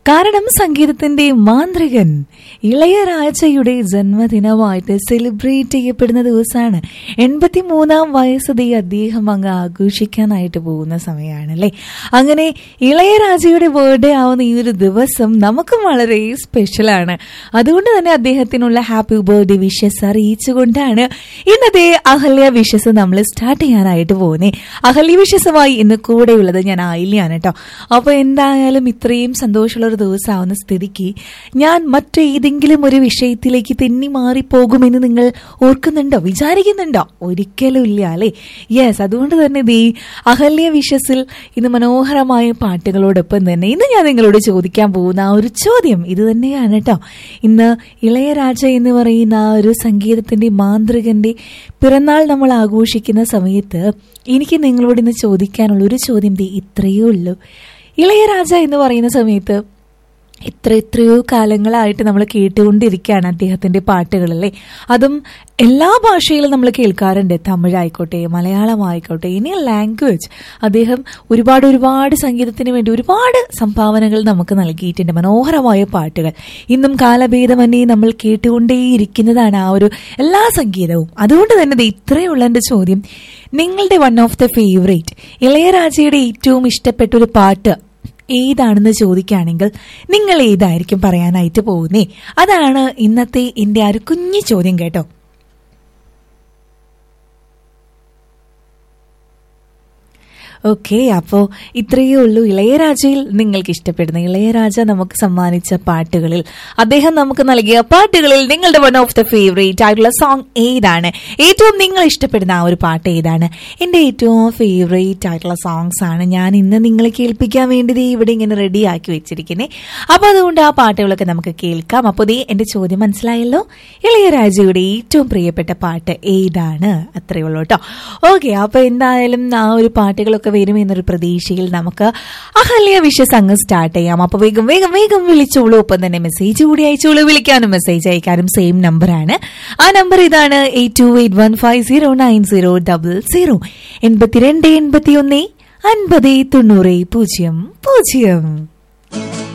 കാരണം സംഗീതത്തിന്റെ മാന്ത്രികൻ ഇളയരാജയുടെ ജന്മദിനമായിട്ട് സെലിബ്രേറ്റ് ചെയ്യപ്പെടുന്ന ദിവസമാണ് എൺപത്തി മൂന്നാം വയസ്സതേ അദ്ദേഹം അങ്ങ് ആഘോഷിക്കാനായിട്ട് പോകുന്ന സമയമാണല്ലേ അങ്ങനെ ഇളയരാജയുടെ ബർത്ത്ഡേ ആവുന്ന ഈ ഒരു ദിവസം നമുക്കും വളരെ സ്പെഷ്യലാണ് അതുകൊണ്ട് തന്നെ അദ്ദേഹത്തിനുള്ള ഹാപ്പി ബർത്ത്ഡേ വിഷസ് അറിയിച്ചുകൊണ്ടാണ് ഇന്നത്തെ അഹല്യ വിഷസ് നമ്മൾ സ്റ്റാർട്ട് ചെയ്യാനായിട്ട് പോകുന്നത് അഹല്യ വിഷസുമായി ഇന്ന് കൂടെയുള്ളത് ഞാൻ ആയില്യാണ് കേട്ടോ അപ്പൊ എന്തായാലും ഇത്രയും സന്തോഷമുള്ള ഒരു ദിവസമാവുന്ന സ്ഥിതിക്ക് ഞാൻ മറ്റേതെങ്കിലും ഒരു വിഷയത്തിലേക്ക് തെന്നി മാറിപ്പോകുമെന്ന് നിങ്ങൾ ഓർക്കുന്നുണ്ടോ വിചാരിക്കുന്നുണ്ടോ ഒരിക്കലും ഇല്ല അല്ലേ യെസ് അതുകൊണ്ട് തന്നെ ദേ അഹല്യ വിഷസിൽ ഇന്ന് മനോഹരമായ പാട്ടുകളോടൊപ്പം തന്നെ ഇന്ന് ഞാൻ നിങ്ങളോട് ചോദിക്കാൻ പോകുന്ന ആ ഒരു ചോദ്യം ഇത് തന്നെയാണ് കേട്ടോ ഇന്ന് ഇളയരാജ എന്ന് പറയുന്ന ആ ഒരു സംഗീതത്തിന്റെ മാന്ത്രികന്റെ പിറന്നാൾ നമ്മൾ ആഘോഷിക്കുന്ന സമയത്ത് എനിക്ക് നിങ്ങളോട് ഇന്ന് ചോദിക്കാനുള്ള ഒരു ചോദ്യം ദേ ഇത്രയേ ഉള്ളൂ ഇളയരാജ എന്ന് പറയുന്ന സമയത്ത് എത്ര എത്രയോ കാലങ്ങളായിട്ട് നമ്മൾ കേട്ടുകൊണ്ടിരിക്കുകയാണ് അദ്ദേഹത്തിന്റെ പാട്ടുകളല്ലേ അതും എല്ലാ ഭാഷയിലും നമ്മൾ കേൾക്കാറുണ്ട് തമിഴായിക്കോട്ടെ മലയാളമായിക്കോട്ടെ ഇനി ലാംഗ്വേജ് അദ്ദേഹം ഒരുപാട് ഒരുപാട് സംഗീതത്തിന് വേണ്ടി ഒരുപാട് സംഭാവനകൾ നമുക്ക് നൽകിയിട്ടുണ്ട് മനോഹരമായ പാട്ടുകൾ ഇന്നും കാലഭേദമന്യേ നമ്മൾ കേട്ടുകൊണ്ടേയിരിക്കുന്നതാണ് ആ ഒരു എല്ലാ സംഗീതവും അതുകൊണ്ട് തന്നെ ഇത് ഇത്രയുള്ള എൻ്റെ ചോദ്യം നിങ്ങളുടെ വൺ ഓഫ് ദ ഫേവറേറ്റ് ഇളയരാജയുടെ ഏറ്റവും ഇഷ്ടപ്പെട്ട ഒരു പാട്ട് ഏതാണെന്ന് ചോദിക്കുകയാണെങ്കിൽ നിങ്ങൾ ഏതായിരിക്കും പറയാനായിട്ട് പോകുന്നേ അതാണ് ഇന്നത്തെ എൻ്റെ ആ ഒരു കുഞ്ഞു ചോദ്യം കേട്ടോ ഓക്കെ അപ്പോൾ ഇത്രയേ ഉള്ളൂ ഇളയരാജയിൽ നിങ്ങൾക്ക് ഇഷ്ടപ്പെടുന്ന ഇളയരാജ നമുക്ക് സമ്മാനിച്ച പാട്ടുകളിൽ അദ്ദേഹം നമുക്ക് നൽകിയ പാട്ടുകളിൽ നിങ്ങളുടെ വൺ ഓഫ് ദ ഫേവറേറ്റ് ആയിട്ടുള്ള സോങ് ഏതാണ് ഏറ്റവും നിങ്ങൾ ഇഷ്ടപ്പെടുന്ന ആ ഒരു പാട്ട് ഏതാണ് എൻ്റെ ഏറ്റവും ഫേവറേറ്റ് ആയിട്ടുള്ള സോങ്സ് ആണ് ഞാൻ ഇന്ന് നിങ്ങളെ കേൾപ്പിക്കാൻ വേണ്ടി ദേ ഇവിടെ ഇങ്ങനെ റെഡി ആക്കി വെച്ചിരിക്കുന്നത് അപ്പോൾ അതുകൊണ്ട് ആ പാട്ടുകളൊക്കെ നമുക്ക് കേൾക്കാം അപ്പോൾ ദേ എൻ്റെ ചോദ്യം മനസ്സിലായല്ലോ ഇളയരാജയുടെ ഏറ്റവും പ്രിയപ്പെട്ട പാട്ട് ഏതാണ് അത്രയേ ഉള്ളൂ കേട്ടോ ഓക്കെ അപ്പോൾ എന്തായാലും ആ ഒരു പാട്ടുകളൊക്കെ വരും എന്നൊരു പ്രതീക്ഷയിൽ നമുക്ക് അഹല്യ വിഷസ് അങ്ങ് സ്റ്റാർട്ട് ചെയ്യാം അപ്പൊ വേഗം വേഗം വേഗം വിളിച്ചോളൂ ഒപ്പം തന്നെ മെസ്സേജ് കൂടി അയച്ചോളൂ വിളിക്കാനും മെസ്സേജ് അയക്കാനും സെയിം നമ്പറാണ് ആ നമ്പർ ഇതാണ് eight two eight one five zero nine zero double zero എൺപത്തിരണ്ട് എൺപത്തി ഒന്ന് അൻപത് തൊണ്ണൂറ് പൂജ്യം പൂജ്യം